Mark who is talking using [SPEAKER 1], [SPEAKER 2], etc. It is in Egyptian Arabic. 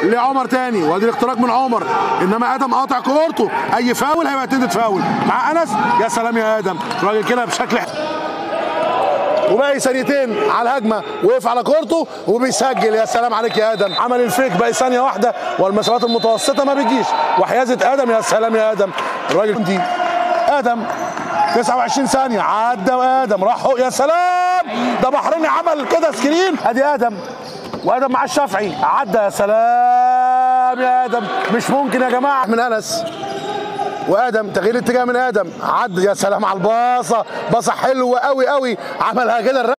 [SPEAKER 1] لعمر تاني وادي الاختراق من عمر انما ادم قاطع كورته اي فاول هيبقى تندد فاول مع انس يا سلام يا ادم راجل كده بشكل وباقي ثانيتين على الهجمه وقف على كورته وبيسجل يا سلام عليك يا ادم عمل الفيك باقي ثانيه واحده والمسافات المتوسطه ما بتجيش وحيازه ادم يا سلام يا ادم الراجل دي ادم 29 ثانيه عدى وادم راح يا سلام ده بحريني عمل كده سكرين ادي ادم وادم مع الشافعي عدى يا سلام يا ادم مش ممكن يا جماعه من انس وادم تغيير اتجاه من ادم عدى يا سلام على الباصه باصه حلوه قوي قوي عملها كده